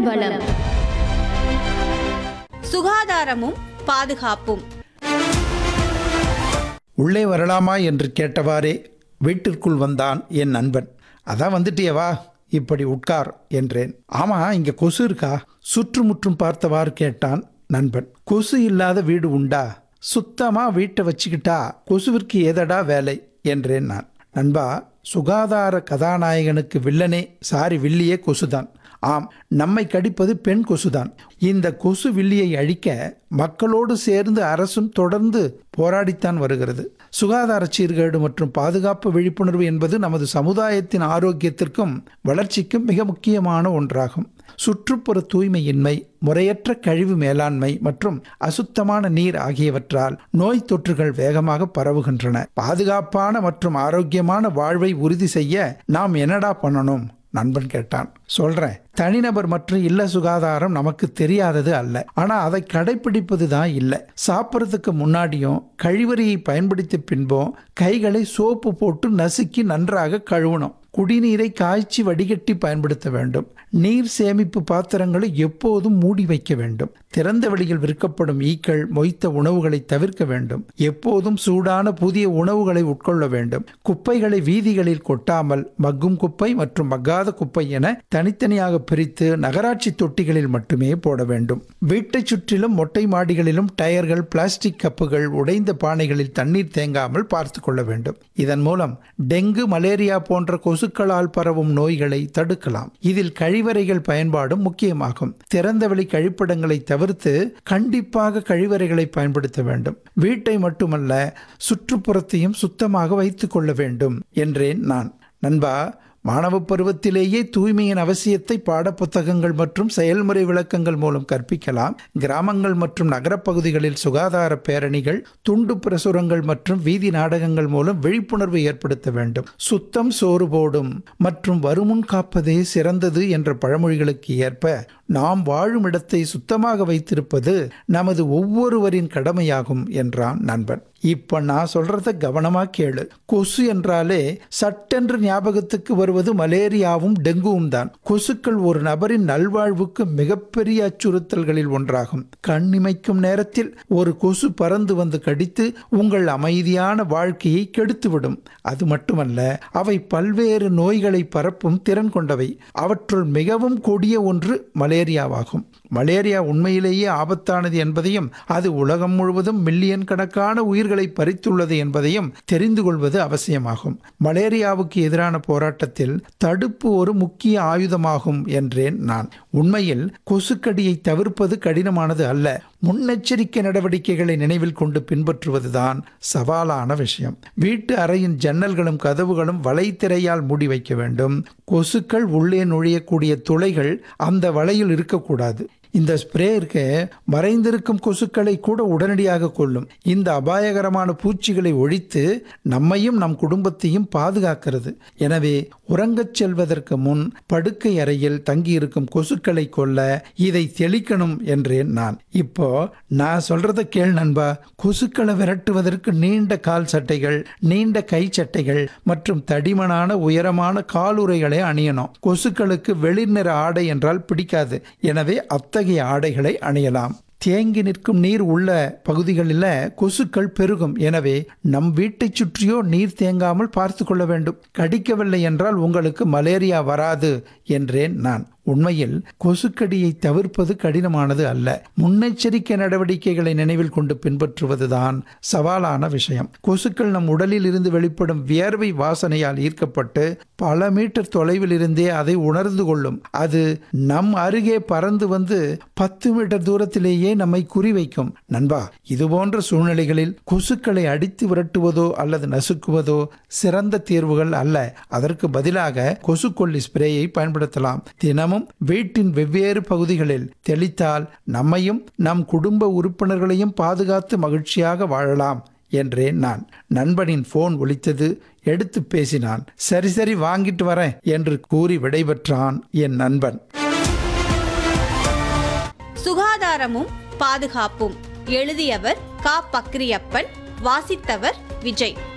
உடல் வளம் சுகாதாரமும் பாதுகாப்பும் உள்ளே வரலாமா என்று கேட்டவாறே வீட்டிற்குள் வந்தான் என் நண்பன் அதான் வந்துட்டியவா இப்படி உட்கார் என்றேன் ஆமா இங்க கொசு இருக்கா சுற்றுமுற்றும் பார்த்தவாறு கேட்டான் நண்பன் கொசு இல்லாத வீடு உண்டா சுத்தமா வீட்டை வச்சுக்கிட்டா கொசுவிற்கு ஏதடா வேலை என்றேன் நான் நண்பா சுகாதார கதாநாயகனுக்கு வில்லனே சாரி வில்லியே கொசுதான் ஆம் நம்மை கடிப்பது பெண் கொசுதான் இந்த கொசு வில்லியை அழிக்க மக்களோடு சேர்ந்து அரசும் தொடர்ந்து போராடித்தான் வருகிறது சுகாதார சீர்கேடு மற்றும் பாதுகாப்பு விழிப்புணர்வு என்பது நமது சமுதாயத்தின் ஆரோக்கியத்திற்கும் வளர்ச்சிக்கும் மிக முக்கியமான ஒன்றாகும் சுற்றுப்புற தூய்மையின்மை முறையற்ற கழிவு மேலாண்மை மற்றும் அசுத்தமான நீர் ஆகியவற்றால் நோய் தொற்றுகள் வேகமாக பரவுகின்றன பாதுகாப்பான மற்றும் ஆரோக்கியமான வாழ்வை உறுதி செய்ய நாம் என்னடா பண்ணணும் நண்பன் கேட்டான் சொல்றேன் தனிநபர் மற்றும் இல்ல சுகாதாரம் நமக்கு தெரியாதது அல்ல ஆனா அதை கடைபிடிப்பது தான் இல்லை சாப்பிட்றதுக்கு முன்னாடியும் கழிவறையை பயன்படுத்திய பின்பும் கைகளை சோப்பு போட்டு நசுக்கி நன்றாக கழுவணும் குடிநீரை காய்ச்சி வடிகட்டி பயன்படுத்த வேண்டும் நீர் சேமிப்பு பாத்திரங்களை எப்போதும் மூடி வைக்க வேண்டும் திறந்த வெளியில் விற்கப்படும் ஈக்கள் மொய்த்த உணவுகளை தவிர்க்க வேண்டும் எப்போதும் சூடான புதிய உணவுகளை உட்கொள்ள வேண்டும் குப்பைகளை வீதிகளில் கொட்டாமல் மக்கும் குப்பை மற்றும் மக்காத குப்பை என தனித்தனியாக பிரித்து நகராட்சி தொட்டிகளில் மட்டுமே போட வேண்டும் வீட்டைச் சுற்றிலும் மொட்டை மாடிகளிலும் டயர்கள் பிளாஸ்டிக் கப்புகள் உடைந்த பானைகளில் தண்ணீர் தேங்காமல் பார்த்து கொள்ள வேண்டும் இதன் மூலம் டெங்கு மலேரியா போன்ற கொசுக்களால் பரவும் நோய்களை தடுக்கலாம் இதில் கழிவறைகள் பயன்பாடும் முக்கியமாகும் திறந்தவெளி கழிப்பிடங்களை தவிர்த்து கண்டிப்பாக கழிவறைகளை பயன்படுத்த வேண்டும் வீட்டை மட்டுமல்ல சுற்றுப்புறத்தையும் சுத்தமாக வைத்துக் கொள்ள வேண்டும் என்றேன் நான் நண்பா மாணவ பருவத்திலேயே தூய்மையின் அவசியத்தை பாடப்புத்தகங்கள் மற்றும் செயல்முறை விளக்கங்கள் மூலம் கற்பிக்கலாம் கிராமங்கள் மற்றும் நகரப்பகுதிகளில் சுகாதார பேரணிகள் துண்டு பிரசுரங்கள் மற்றும் வீதி நாடகங்கள் மூலம் விழிப்புணர்வு ஏற்படுத்த வேண்டும் சுத்தம் சோறு போடும் மற்றும் வருமுன் காப்பதே சிறந்தது என்ற பழமொழிகளுக்கு ஏற்ப நாம் வாழும் இடத்தை சுத்தமாக வைத்திருப்பது நமது ஒவ்வொருவரின் கடமையாகும் என்றான் நண்பன் இப்ப நான் சொல்றத கவனமா கேளு கொசு என்றாலே சட்டென்று ஞாபகத்துக்கு வருவது மலேரியாவும் டெங்குவும் தான் கொசுக்கள் ஒரு நபரின் நல்வாழ்வுக்கு மிகப்பெரிய அச்சுறுத்தல்களில் ஒன்றாகும் கண்ணிமைக்கும் நேரத்தில் ஒரு கொசு பறந்து வந்து கடித்து உங்கள் அமைதியான வாழ்க்கையை கெடுத்துவிடும் அது மட்டுமல்ல அவை பல்வேறு நோய்களை பரப்பும் திறன் கொண்டவை அவற்றுள் மிகவும் கொடிய ஒன்று மலேரியாவாகும் மலேரியா உண்மையிலேயே ஆபத்தானது என்பதையும் அது உலகம் முழுவதும் மில்லியன் கணக்கான உயிர்களை பறித்துள்ளது என்பதையும் தெரிந்து கொள்வது அவசியமாகும் மலேரியாவுக்கு எதிரான போராட்டத்தில் தடுப்பு ஒரு முக்கிய ஆயுதமாகும் என்றேன் நான் உண்மையில் கொசுக்கடியை தவிர்ப்பது கடினமானது அல்ல முன்னெச்சரிக்கை நடவடிக்கைகளை நினைவில் கொண்டு பின்பற்றுவதுதான் சவாலான விஷயம் வீட்டு அறையின் ஜன்னல்களும் கதவுகளும் வலைத்திரையால் மூடி வைக்க வேண்டும் கொசுக்கள் உள்ளே நுழையக்கூடிய துளைகள் அந்த வலையில் இருக்கக்கூடாது இந்த ஸ்ப்ரே இருக்க மறைந்திருக்கும் கொசுக்களை கூட உடனடியாக கொல்லும் இந்த அபாயகரமான பூச்சிகளை ஒழித்து நம்மையும் நம் குடும்பத்தையும் பாதுகாக்கிறது எனவே உறங்கச் செல்வதற்கு முன் படுக்கை அறையில் தங்கியிருக்கும் கொசுக்களை கொல்ல இதை தெளிக்கணும் என்றேன் நான் இப்போ நான் சொல்றத கேள் நண்பா கொசுக்களை விரட்டுவதற்கு நீண்ட கால் சட்டைகள் நீண்ட கை சட்டைகள் மற்றும் தடிமனான உயரமான காலுறைகளை அணியணும் கொசுக்களுக்கு வெளிர் நிற ஆடை என்றால் பிடிக்காது எனவே அத்தகைய ஆடைகளை அணியலாம் தேங்கி நிற்கும் நீர் உள்ள பகுதிகளில் கொசுக்கள் பெருகும் எனவே நம் வீட்டைச் சுற்றியோ நீர் தேங்காமல் பார்த்து கொள்ள வேண்டும் கடிக்கவில்லை என்றால் உங்களுக்கு மலேரியா வராது என்றேன் நான் உண்மையில் கொசுக்கடியை தவிர்ப்பது கடினமானது அல்ல முன்னெச்சரிக்கை நடவடிக்கைகளை நினைவில் கொண்டு பின்பற்றுவதுதான் சவாலான விஷயம் கொசுக்கள் நம் உடலில் இருந்து வெளிப்படும் வியர்வை வாசனையால் ஈர்க்கப்பட்டு பல மீட்டர் தொலைவில் இருந்தே அதை உணர்ந்து கொள்ளும் அது நம் அருகே பறந்து வந்து பத்து மீட்டர் தூரத்திலேயே நம்மை குறிவைக்கும் நண்பா இதுபோன்ற சூழ்நிலைகளில் கொசுக்களை அடித்து விரட்டுவதோ அல்லது நசுக்குவதோ சிறந்த தீர்வுகள் அல்ல அதற்கு பதிலாக கொசுக்கொல்லி ஸ்ப்ரேயை பயன்படுத்தலாம் தினமும் வீட்டின் வெவ்வேறு பகுதிகளில் தெளித்தால் நம்மையும் நம் குடும்ப உறுப்பினர்களையும் பாதுகாத்து மகிழ்ச்சியாக வாழலாம் என்றேன் நான் நண்பனின் போன் ஒலித்தது எடுத்து பேசினான் சரி சரி வாங்கிட்டு வரேன் என்று கூறி விடைபெற்றான் என் நண்பன் சுகாதாரமும் பாதுகாப்பும் எழுதியவர் கா பக்ரியப்பன் வாசித்தவர் விஜய்